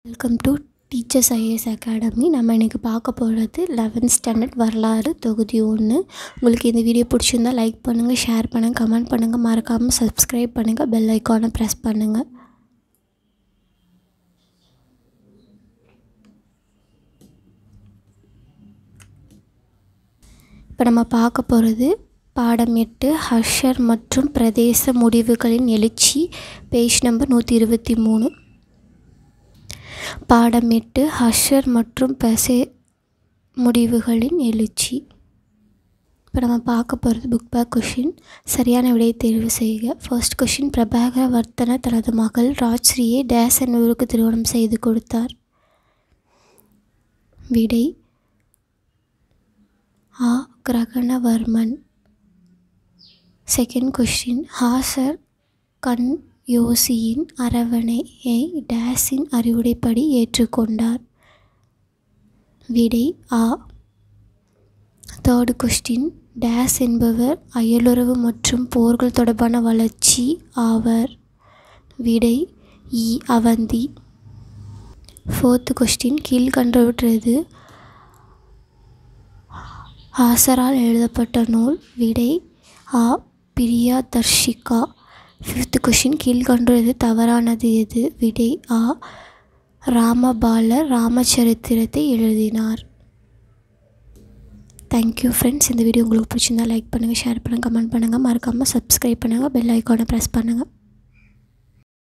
welcome to teachers IAS academy நம்ம இன்றைக்கி பார்க்க போகிறது லெவன்த் ஸ்டாண்டர்ட் வரலாறு தொகுதி ஒன்று உங்களுக்கு இந்த வீடியோ பிடிச்சிருந்தா லைக் பண்ணுங்கள் ஷேர் பண்ணுங்கள் கமெண்ட் பண்ணுங்கள் மறக்காமல் சப்ஸ்கிரைப் பண்ணுங்கள் பெல் ஐக்கானை ப்ரெஸ் பண்ணுங்கள் இப்போ நம்ம பார்க்க போகிறது பாடம் எட்டு ஹஷர் மற்றும் பிரதேச முடிவுகளின் எழுச்சி பேஜ் நம்பர் நூற்றி இருபத்தி மூணு பாடம் எட்டு ஹஷர் மற்றும் பசே முடிவுகளின் எழுச்சி இப்போ நம்ம பார்க்க போகிறது புக் பேக் கொஷின் சரியான விடையை தேர்வு செய்க ஃபர்ஸ்ட் கொஷின் பிரபாகர வர்த்தன தனது மகள் ராஜ்ஸ்ரீயை டேஸ் என்பவருக்கு திருமணம் செய்து கொடுத்தார் விடை ஆ கிரகணவர்மன் செகண்ட் கொஷின் ஹாசர் கண் யோசியின் அரவணையை டேஸின் அறிவுரைப்படி ஏற்றுக்கொண்டார் விடை ஆ தேர்டு கொஸ்டின் டேஸ் என்பவர் அயலுறவு மற்றும் போர்கள் தொடர்பான வளர்ச்சி ஆவர் விடை இ அவந்தி ஃபோர்த்து கொஸ்டின் கீழ்கண்டவற்றது ஹாசரால் எழுதப்பட்ட நூல் விடை ஆ பிரியா தர்ஷிகா ஃபிஃப்த் கொஷின் கீழ்கண்டது தவறானது எது விடை ஆ ராமபாலர் ராமச்சரித்திரத்தை எழுதினார் தேங்க்யூ ஃப்ரெண்ட்ஸ் இந்த வீடியோ உங்களுக்கு பிடிச்சிருந்தா லைக் பண்ணுங்கள் ஷேர் பண்ணுங்கள் கமெண்ட் பண்ணுங்கள் மறக்காமல் சப்ஸ்கிரைப் பண்ணுங்கள் பெல் ஐக்கானை ப்ரெஸ் பண்ணுங்கள்